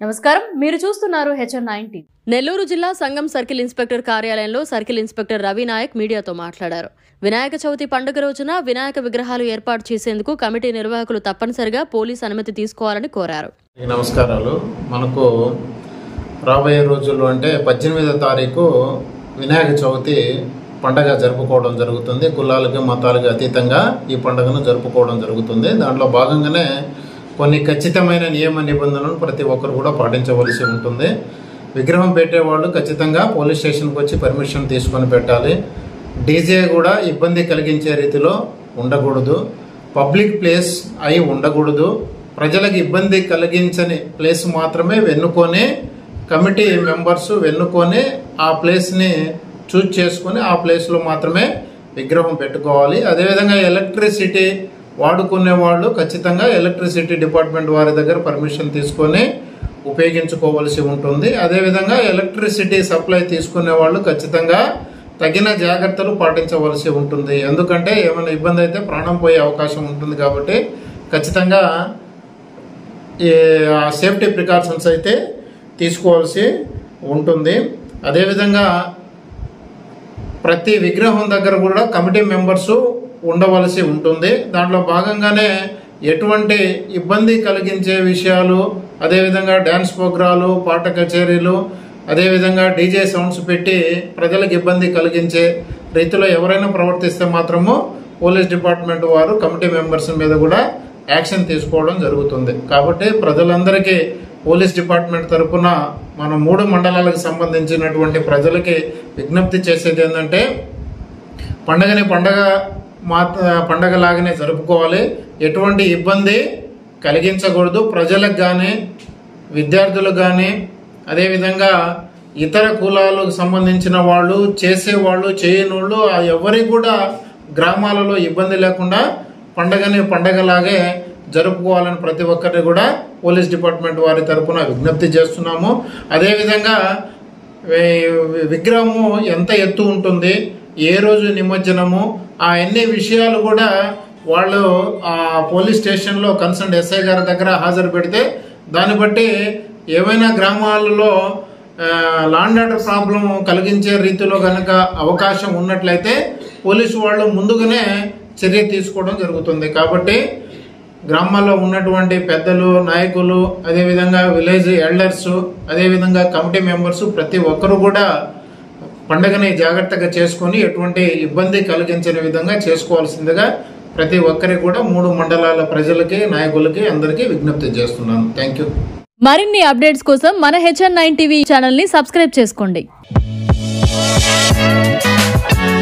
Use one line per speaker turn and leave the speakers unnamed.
నమస్కారం మీరు చూస్తున్నారు హెచ్ఎన్ నైన్టీ
నెల్లూరు జిల్లా సంఘం సర్కిల్ ఇన్స్పెక్టర్ కార్యాలయంలో సర్కిల్ ఇన్స్పెక్టర్ రవి నాయక్ మీడియాతో మాట్లాడారు వినాయక చవితి పండుగ రోజున వినాయక విగ్రహాలు ఏర్పాటు చేసేందుకు కమిటీ నిర్వాహకులు తప్పనిసరిగా పోలీస్ అనుమతి తీసుకోవాలని కోరారు
ఈ నమస్కారాలు మనకు రాబోయే రోజుల్లో అంటే పద్దెనిమిదో తారీఖు వినాయక చవితి పండగ జరుపుకోవడం జరుగుతుంది కులాలకి మతాలకి అతీతంగా ఈ పండుగను జరుపుకోవడం జరుగుతుంది దాంట్లో భాగంగానే కొన్ని ఖచ్చితమైన నియమ నిబంధనలను ప్రతి ఒక్కరు కూడా పాటించవలసి ఉంటుంది విగ్రహం పెట్టేవాళ్ళు ఖచ్చితంగా పోలీస్ స్టేషన్కి వచ్చి పర్మిషన్ తీసుకొని పెట్టాలి డీజే కూడా ఇబ్బంది కలిగించే రీతిలో ఉండకూడదు పబ్లిక్ ప్లేస్ అయి ఉండకూడదు ప్రజలకు ఇబ్బంది కలిగించని ప్లేస్ మాత్రమే వెన్నుకొని కమిటీ మెంబర్స్ వెన్నుకొని ఆ ప్లేస్ని చూజ్ చేసుకొని ఆ ప్లేస్లో మాత్రమే విగ్రహం పెట్టుకోవాలి అదేవిధంగా ఎలక్ట్రిసిటీ వాడుకునే వాళ్ళు ఖచ్చితంగా ఎలక్ట్రిసిటీ డిపార్ట్మెంట్ వారి దగ్గర పర్మిషన్ తీసుకొని ఉపయోగించుకోవలసి ఉంటుంది అదేవిధంగా ఎలక్ట్రిసిటీ సప్లై తీసుకునే వాళ్ళు ఖచ్చితంగా తగిన జాగ్రత్తలు పాటించవలసి ఉంటుంది ఎందుకంటే ఏమైనా ఇబ్బంది అయితే ప్రాణం పోయే అవకాశం ఉంటుంది కాబట్టి ఖచ్చితంగా ఈ సేఫ్టీ ప్రికాషన్స్ అయితే తీసుకోవాల్సి ఉంటుంది అదేవిధంగా ప్రతి విగ్రహం దగ్గర కూడా కమిటీ మెంబర్స్ ఉండవలసి ఉంటుంది దాంట్లో భాగంగానే ఎటువంటి ఇబ్బంది కలిగించే విషయాలు అదేవిధంగా డ్యాన్స్ ప్రోగ్రాలు పాట కచేరీలు అదేవిధంగా డీజే సౌండ్స్ పెట్టి ప్రజలకు ఇబ్బంది కలిగించే రీతిలో ఎవరైనా ప్రవర్తిస్తే మాత్రము పోలీస్ డిపార్ట్మెంట్ వారు కమిటీ మెంబర్స్ మీద కూడా యాక్షన్ తీసుకోవడం జరుగుతుంది కాబట్టి ప్రజలందరికీ పోలీస్ డిపార్ట్మెంట్ తరపున మన మూడు మండలాలకు సంబంధించినటువంటి ప్రజలకి విజ్ఞప్తి చేసేది ఏంటంటే పండగని పండగ మాత పండగలాగానే జరుపుకోవాలి ఎటువంటి ఇబ్బంది కలిగించకూడదు ప్రజలకు కానీ విద్యార్థులకు కానీ అదేవిధంగా ఇతర కులాలకు సంబంధించిన వాళ్ళు చేసేవాళ్ళు చేయనోళ్ళు ఆ ఎవరికి కూడా గ్రామాలలో ఇబ్బంది లేకుండా పండగని పండగలాగే జరుపుకోవాలని ప్రతి ఒక్కరిని కూడా పోలీస్ డిపార్ట్మెంట్ వారి తరపున విజ్ఞప్తి చేస్తున్నాము అదేవిధంగా వే- విగ్రహము ఎంత ఎత్తు ఉంటుంది ఏ రోజు నిమజ్జనము ఆ అన్ని విషయాలు కూడా వాళ్ళు ఆ పోలీస్ స్టేషన్లో కన్సర్న్ ఎస్ఐ గారి దగ్గర హాజరు పెడితే దాన్ని బట్టి ఏమైనా గ్రామాలలో లాండ్ ఆర్డర్ ప్రాబ్లం కలిగించే రీతిలో కనుక అవకాశం ఉన్నట్లయితే పోలీసు వాళ్ళు ముందుగానే చర్య తీసుకోవడం జరుగుతుంది కాబట్టి గ్రామాల్లో ఉన్నటువంటి పెద్దలు నాయకులు అదేవిధంగా విలేజ్ ఎల్డర్స్ అదేవిధంగా కమిటీ మెంబర్స్ ప్రతి ఒక్కరు కూడా పండుగని జాగ్రత్తగా చేసుకొని ఎటువంటి ఇబ్బంది కలిగించని విధంగా చేసుకోవాల్సిందిగా ప్రతి ఒక్కరికి కూడా మూడు మండలాల ప్రజలకి నాయకులకి అందరికీ విజ్ఞప్తి చేస్తున్నాను థ్యాంక్ యూ
మరిన్ని అప్డేట్స్ కోసం మన హెచ్ఎన్ నైన్ టీవీ ఛానల్ ని సబ్స్క్రైబ్ చేసుకోండి